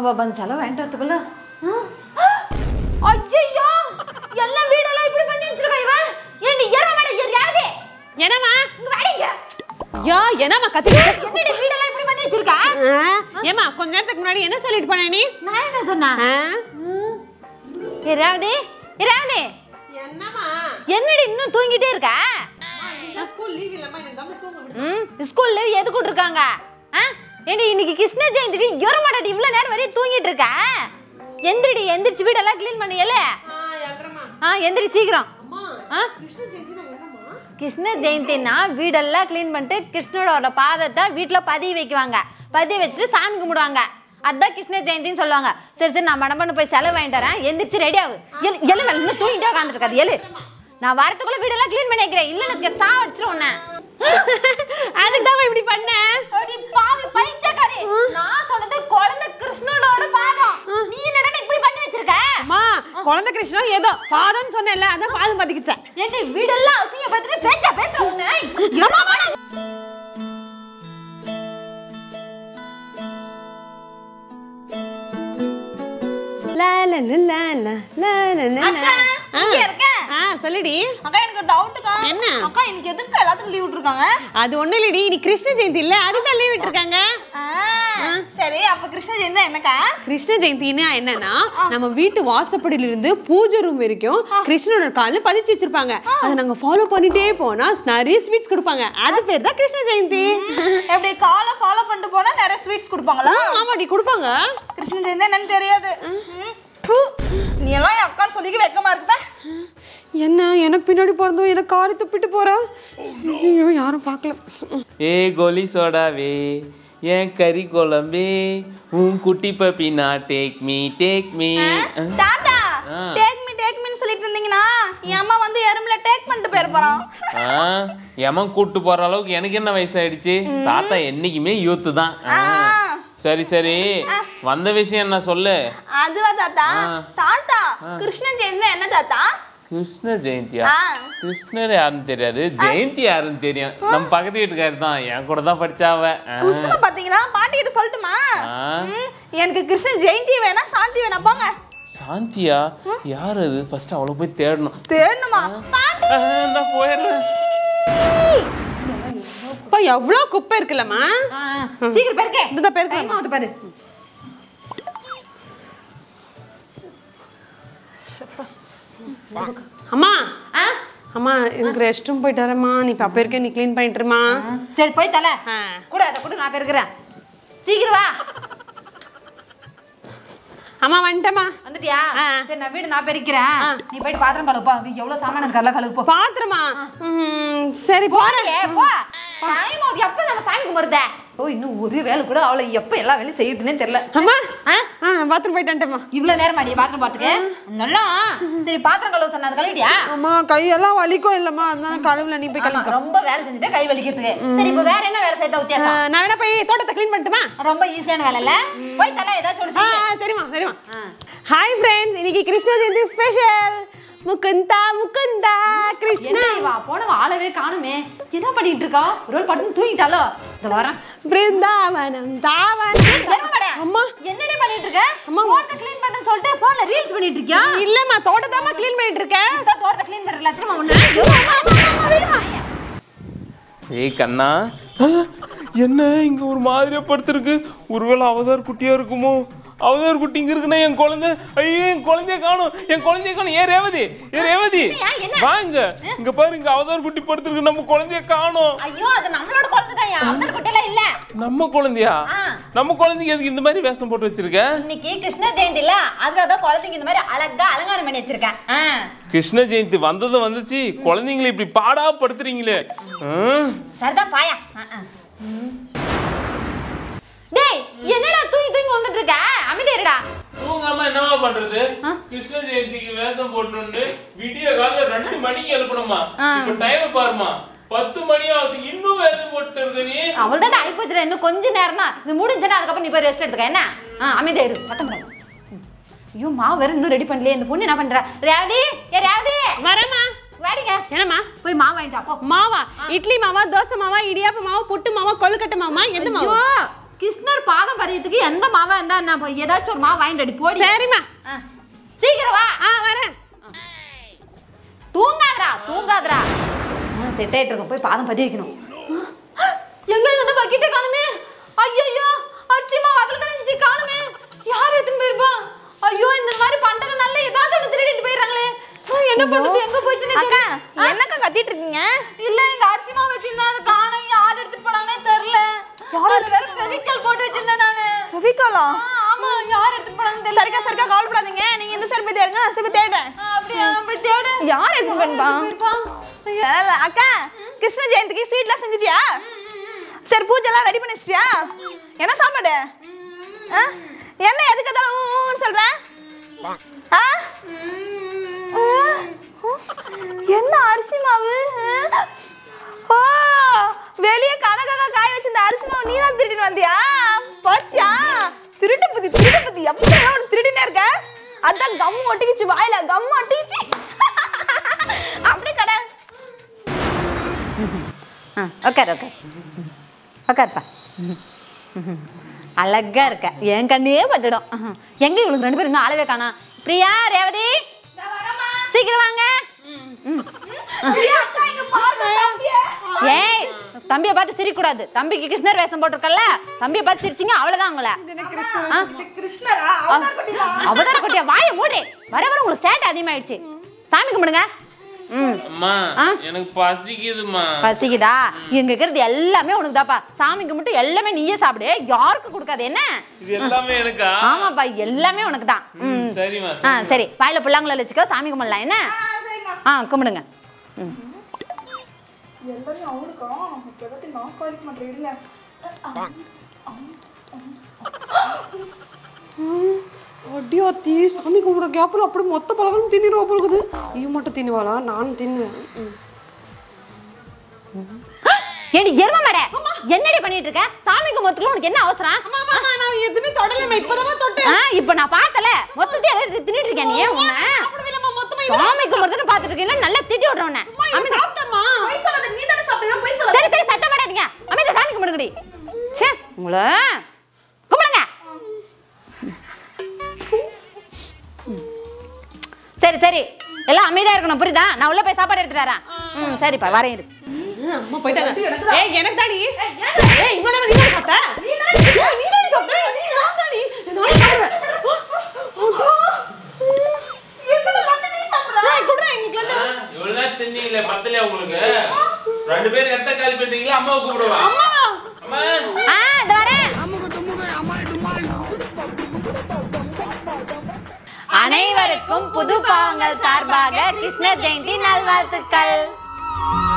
வந்து செலவு வேண்டதுக்குள்ள ஐயோ எல்லாம் வீடெல்லாம் இப்படி பண்ணி வச்சிருக்கா இவன் ஏண்டி ஏற மாட ஏறியாவது என்னம்மா இங்க வாடிங்க யா என்னம்மா கத்திக்கிட்டு என்னடி வீடெல்லாம் இப்படி பண்ணி வச்சிருக்கா ஏமா கொஞ்ச நேரத்துக்கு முன்னாடி என்ன சொல்லிட்டு போன நீ நான் என்ன சொன்னேன் ஆ? இராவதி இராவதி என்னம்மா என்னடி இன்னும் தூங்கிட்டே இருக்க ஸ்கூல் லீவ் இல்லம்மா எனக்கு கம்ம தூங்க விடு ம் ஸ்கூல்ல எது கூட்டிருக்காங்க ஆ ஏண்டி இன்னைக்கு கிருஷ்ண ஜெயந்தி ஏற மாட்டாடி இவ்வளவு நேரம் வரையும் தூங்கிட்டு இருக்க எந்திரிடி எந்திரிச்சு வீடெல்லாம் க்ளீன் பண்ணியல ஆ எல்றமா ஆ எந்திரி சீக்கிரம் அம்மா ஆ கிருஷ்ண ஜெயந்தி நான் என்னம்மா கிருஷ்ண ஜெயந்தின்னா வீடெல்லாம் க்ளீன் பண்ணிட்டு கிருஷ்ணனோட பாதத்தை வீட்டில் பதிய வைக்குவாங்க பதிய வச்சுட்டு சாமி கும்பிடுவாங்க அதான் கிருஷ்ண ஜெயந்தின்னு சொல்லுவாங்க சரி சரி நான் மடம்பண்ணு போய் செலவு வாங்கிட்டு வரேன் எந்திரிச்சு ரெடி ஆகு எழு எழு வேலை இன்னும் தூங்கிட்டே உட்காந்துட்டு இருக்காது எழு நான் வரத்துக்குள்ள வீடெல்லாம் க்ளீன் பண்ணி வைக்கிறேன் இல்லைன்னு சா அடிச்சிரும் உன்னை அதுக்கு தான் இப்படி பண்ணேன் அடி பாவி பைத்தியக்காரி நான் சொன்னது குழந்தை கிருஷ்ணனோட பாதம் நீ என்னடா இப்படி பண்ணி வச்சிருக்க அம்மா குழந்தை கிருஷ்ணன் ஏதோ பாதம்னு சொன்னேன்ல அதான் பாதம் பாதிக்கிச்சேன் ஏண்டி வீடெல்லாம் அசிங்கப்படுத்திட்டு பேச்சா பேசுற உன்னை எவ்வளவு மாட லா லா லா லா லா லா லா லா அக்கா, ஆ. இங்க இருக்கேன். ஆ சொல்லுடி அக்கா எனக்கு டவுட்டுக்கா என்ன? அக்கா இன்னைக்கு எதுக்கு எல்லாத்துக்கும் லீவ் விட்டுருக்காங்க அது ஒண்ணும் இல்லடி நீ கிருஷ்ண ஜெயந்தி இல்ல அதுதான் லீவ் விட்டுருக்காங்க ஆ, சரி அப்ப கிருஷ்ண ஜெயந்தி என்னக்கா கிருஷ்ண ஜெயந்தினா என்னன்னா நம்ம வீட்டு வாசப்படியில இருந்து பூஜை ரூம் வரைக்கும் கிருஷ்ணனோட கால்ல பதிச்சு வச்சிருப்பாங்க அதை நாங்க ஃபாலோ பண்ணிட்டே போனா நிறைய ஸ்வீட்ஸ் கொடுப்பாங்க அது பேர் தான் கிருஷ்ண ஜெயந்தி எப்படி காலை ஃபாலோ பண்ணிட்டு போனா நிறைய ஸ்வீட்ஸ் கொடுப்பாங்களா ஆமாடி கொடுப்பாங்க கிருஷ்ண ஜெயந்தி என்னன்னு தெரியாது ம். ப்பு. நீ எல்லாம் என் அக்கான்னு சொல்லிக்க வெக்கமா இருப்ப என்ன எனக்கு பின்னாடி பிறந்தோம் எனக்கு காரி துப்பிட்டு போறா ஐயோ யாரும் பார்க்கல ஏ கோலி சோடாவே ஏன் கறி குழம்பே உன் குட்டி பப்பினா டேக் மீ டேக் மீ தாத்தா ஆ. டேக் மீ டேக் மீன்னு சொல்லிட்டு இருந்தீங்கன்னா என் அம்மா வந்து எறும்புல டேக் பண்ணிட்டு போயிட போறான் எமன் கூட்டு போற அளவுக்கு எனக்கு என்ன வயசாயிடுச்சு தாத்தா என்னைக்குமே யூத்து தான் ஆ. சரி சரி வந்த விஷயம் என்ன சொல்லு அதுவா தாத்தா ஆ. தாத்தா கிருஷ்ண ஜெயந்தி என்ன தாத்தா கிருஷ்ண ஜெயந்தியா ஆ. கிருஷ்ணர் யாருன்னு தெரியாது ஜெயந்தி யாருன்னு தெரியும் நம்ம பக்கத்து வீட்டுக்காரர் தான் என் கூட தான் படிச்சாவ ஆ. கிருஷ்ண பாத்தீங்களா பாட்டி கிட்ட சொல்லட்டுமா ஆ. ம், எனக்கு கிருஷ்ண ஜெயந்தி வேணா சாந்தி வேணா போங்க சாந்தியா யார் அது ஃபர்ஸ்ட் அவளை போய் தேடணும் தேடணுமா பாட்டி ஆ, நான் போயிடுறேன் அப்பா எவ்வளோ குப்பை இருக்குல்லம்மா சீக்கிரம் பெருக்கே இதுதான் பெருக்கலாம். டைம் ஆகுது பாரு அம்மா ஆ அம்மா எனக்கு ரெஸ்ட் ரூம் போயிட்டு வரேம்மா நீ இப்போ அப்போ இருக்க நீ க்ளீன் பண்ணிட்டுருமா சரி போய் தல ஆ. கூட அதை கூட நான் பெருக்கிறேன் சீக்கிரம் வா அம்மா வந்துட்டேம்மா வந்துட்டியா ஆ. சரி நான் வீடு நான் பெருக்கிறேன் நீ போயிட்டு பாத்திரம் கழுவுப்பா எவ்வளவு சாமான் இருக்கல கழுவு போ பாத்திரமா ம், சரி போறேன் போறியே போ டைம் ஆகுது எப்ப நம்ம சாமி கும்பிடுறத ஓ இன்னும் ஒரு வேலை கூட அவளை எப்ப எல்லா வேலையும் செய்யுதுன்னே தெரியல அம்மா ஆ? ஆ பாத்ரூம் போயிட்டு வந்துட்டேம்மா இவ்வளவு நேரம் ஆடி பாத்திரம் பாத்துக்கு நல்லா சரி பாத்திரம் கழுவு சொன்னது கழுவிட்டியா அம்மா கையெல்லாம் வலிக்கும் இல்லம்மா அதனால கழுவுல நீ போய் ஆமா, கழுவிக்கோ ரொம்ப வேலை செஞ்சுட்டு கை வலிக்கிறதுக்கு சரி இப்ப வேற என்ன வேலை செய்த வித்தியாசம் நான் வேணா போய் தோட்டத்தை க்ளீன் பண்ணட்டுமா ரொம்ப ஈஸியான வேலை இல்ல போய் தலை ஏதாச்சும் ஒண்ணு ஆ செய்யு. சரிம்மா சரிம்மா ஹாய் ஃப்ரெண்ட்ஸ் இன்னைக்கு கிருஷ்ண ஜெயந்தி ஸ்பெஷல் முகுந்தா முகுந்தா கிருஷ்ணா என்ன இவா போனவ ஆளவே காணுமே என்ன பண்ணிட்டு இருக்கா ஒரு வேளை படுத்து தூங்கிட்டாலோ இந்த வரேன் பிருந்தாவனம் தாவனம் எருமைமாடே, அம்மா என்னடி பண்ணிட்டு இருக்க அம்மா. தோட்டத்தை க்ளீன் பண்றேன்னு சொல்லிட்டு போன்ல ரீல்ஸ் பண்ணிட்டு இருக்கியா இல்லம்மா தோட்டத்தாம்மா க்ளீன் பண்ணிட்டு இருக்கேன் இந்த தோட்டத்தை க்ளீன் பண்றல திரும்ப ஒண்ணு ஐயோ, அம்மா, அம்மா, அம்மா, விடுமா. ஏய் கண்ணா என்ன இங்க ஒரு மாதிரியா படுத்திருக்கு ஒருவேளை அவதார் குட்டியா இருக்குமோ அவதார் குட்டி இங்க இருக்குன்னா என் குழந்தை ஐயோ என் குழந்தைய காணும் என் குழந்தைய காணும் ஏன் ரேவதி ஏன் ரேவதி வாங்க இங்க பாரு இங்க அவதார் குட்டி படுத்திருக்கு நம்ம குழந்தைய காணும் ஐயோ அது நம்மளோட குழந்தை தான் அவசர குட்டில இல்ல நம்ம குழந்தையா ஆ. நம்ம குழந்தைக்கு எதுக்கு இந்த மாதிரி வேஷம் போட்டு வச்சிருக்க இன்னைக்கு கிருஷ்ண ஜெயந்தி இல்ல அதுக்காக தான் குழந்தைங்க இந்த மாதிரி அழகா அலங்காரம் பண்ணி வச்சிருக்கேன் ஆ. கிருஷ்ண ஜெயந்தி வந்ததும் வந்துச்சு குழந்தைங்களை இப்படி பாடா படுத்துறீங்களே ம். சரிதான் பாயா ஆ, ஆ. ம். டேய் என்னடா தூங்கி தூங்கி வந்துட்டு இருக்க அமைதி இருடா தூங்காம என்னவா பண்றது கிருஷ்ண ஜெயந்திக்கு வேஷம் போடணும்னு விடிய காலைல ரெண்டு மணிக்கு எழுப்பணுமா இப்ப டைம் பாருமா பத்து மணி ஆகுது இன்னும் வேஷம் போட்டு இருக்க நீ அவள் தான் ஆகி போச்சுடா இன்னும் கொஞ்ச நேரம் தான் இது முடிஞ்சுன்னா அதுக்கப்புறம் நீ போய் ரெஸ்ட் எடுத்துக்க என்ன ஆ அமைதியா இரு சத்தம் போடாத. ம். ஐயோ மாவு வேற இன்னும் ரெடி பண்ணலையே இந்த பொண்ணு என்ன பண்றா ரேவதி ஏ ரேவதி வரேம்மா வாடிங்க என்னம்மா போய் மாவு வாங்கிட்டு வா, போ மாவா இட்லி மாவா தோசை மாவா இடியாப்ப மாவா புட்டு மாவா கொழுக்கட்டை மாவா எந்த ஐயோ மாவா கிருஷ்ணர் பாதம் பதியத்துக்கு எந்த மாவா இருந்தா நான் போய் ஏதாச்சும் ஒரு மாவு வாங்கிட்டு அடி போடி சரிம்மா ஆ. சீக்கிரம் வா ஆ வரேன் தூங்காதடா தூங்காதடா செட் ஆயிட்டு இருக்கும் போய் பாதம் பதிய வைக்கணும் எங்க இந்த பக்கெட்டை காணுமே ஐயோ அரிசிமா வரல நினைச்சு காணுமே யார் எடுத்துன்னு போயிருப்பா ஐயோ இந்த மாதிரி பண்டக நல்ல ஏதாச்சும் ஒன்று திருடிட்டு போயிடுறாங்களே ஆ, என்ன பண்றது எங்க போச்சுன்னு அக்கா தெரியல. என்னக்கா கத்திட்டு இருக்கீங்க இல்ல எங்க அரிசிமா வச்சிருந்தா அது காணோம் யார் எடுத்துட்டு போனாங்கன்னே தெரியல அது வேற கெமிக்கல் போட்டு வச்சிருந்தேன் நானு ரவிகாலா ஆ, ஆமா யார் எடுத்துட்டு போனாங்கன்னு தெரியல சரிக்கா சரிக்கா கவலைப்படாதீங்க நீங்க இந்த சைடு போய் தேடுங்க நான் சைடு போய் தேடுறேன் ஆ, அப்படியா போய் தேடு யார் எடுத்து போயிருப்பா போயிருப்பா. ஐயோ. ஏல, அக்கா கிருஷ்ண ஜெயந்திக்கு ஸ்வீட்லாம் செஞ்சுட்டியா சரி பூஜைலாம் ரெடி பண்ணி வச்சிட்டியா என்ன சாப்பாடு ஆ? என்ன எதுக்கு அதெல்லாம் ஊ, ஊன்னு சொல்ற ஆ? ஆ? என்ன அரிசி மாவு ஆ? ஓ வெளியே கனகாக காய வச்சிருந்த அரிசி மாவு நீ தான் திருடிட்டு வந்தியா போச்சா திருட்டு புத்தி திருட்டு புத்தி எப்படி ஒன்று திருடினே இருக்க அதான் கம் ஒட்டிக்கிச்சு வாயில கம் ஒட்டிக்கிச்சு அப்படி கடை ஆ உட்கார் உட்கார் உட்காருப்பா அழகா இருக்க என் கண்ணே பட்டுடும் எங்க இவளுக்கு ரெண்டு பேரும் இன்னும் ஆளவே காணோம் பிரியா ரேவதி சீக்கிரம் வாங்க ம். ஏய் தம்பியை பார்த்து சிரிக்கக்கூடாது தம்பிக்கு கிருஷ்ணர் வேஷம் போட்டிருக்கல தம்பியை பார்த்து சிரிச்சிங்க அவ்வளவுதான் உங்களை ஆ? கிருஷ்ணரா அவதார கொட்டியா வாய மூடு வர வர உங்களுக்கு சேட்டை அதிகமாயிடுச்சு சாமி கும்பிடுங்க ம் அம்மா ஆ? எனக்கு பசிக்குதுமா பசிக்குதா இங்க இருக்கிறது எல்லாமே உனக்கு தாப்பா சாமி கும்பிட்டு எல்லாமே நீயே சாப்பிடு யாருக்கு கொடுக்காது என்ன இது எல்லாமே எனக்கா ஆமாப்பா எல்லாமே உனக்கு தான் ம் சரிம்மா ஆ சரி வாயில புல்லாங்குழல் வச்சுக்கோ சாமி கும்பிடலாம் என்ன ஆ கும்பிடுங்க ம் எல்லாரும் அவனுக்கா கிழத்தி நான் காலிக்க மாட்டேன் இல்ல அடியா தீ சாமி கும்பிட கேப்பில் அப்படி மொத்த பழகம் தின்னிடுவா போலுக்குது நீ மட்டும் தின்னுவாளா நானும் தின்னுவேன் ம். ஏடி எரும மாட என்னடி பண்ணிட்டு இருக்க சாமி கும்பிடத்துக்கு உனக்கு என்ன அவசரம் நான் எதுவுமே தொடலமா இப்பதான் தொட்டேன் ஆ இப்போ நான் பார்த்தல மொத்தத்தையும் எல்லாரும் தின்னுட்டு இருக்கேன் நீ ஏன் உன்னை மொத்தமா சாமி கும்பிடுறதுன்னு பார்த்துட்டு இருக்கீங்களா நல்லா திட்டி விடுறேன் உன்னை அமைதி சாப்பிட்டமா பொய் சொல்லாத நீ தானே சாப்பிடுற பொய் சொல்லாத சரி சரி சத்தம் போடாதீங்க அமைதி சாமி கும்பிடுங்கடி ச்சே உங்களை கும்பிடுங்க சரி சரி எல்லாம் அமைதியா இருக்கணும் புரியுதா நான் உள்ள போய் சாப்பாடு எடுத்துட்டு வரேன் ம் சரிப்பா வரேன் இரு அம்மா போயிட்டாங்க ஏய் எனக்கு தாடி ஏய் இவ்வளவு நேரம் நீ தானே சாப்பிட்ட நீ தானே நீ தானே சாப்பிட்ட நீ நான் தாடி நான் சாப்பிடுறேன் என்னடா லட்டு நீ சாப்பிடுற ஏய் குடுறா எங்க லட்டு இவ்வளவு நேரம் தின்னீங்களே பத்தலையா உங்களுக்கு ரெண்டு பேரும் எத்த காலி பண்றீங்களா அம்மாவை கூப்பிடுவா அம்மா ஆ இந்த வரேன் அனைவருக்கும் புது பாவங்கள் சார்பாக கிருஷ்ண ஜெயந்தி நல்வாழ்த்துக்கள்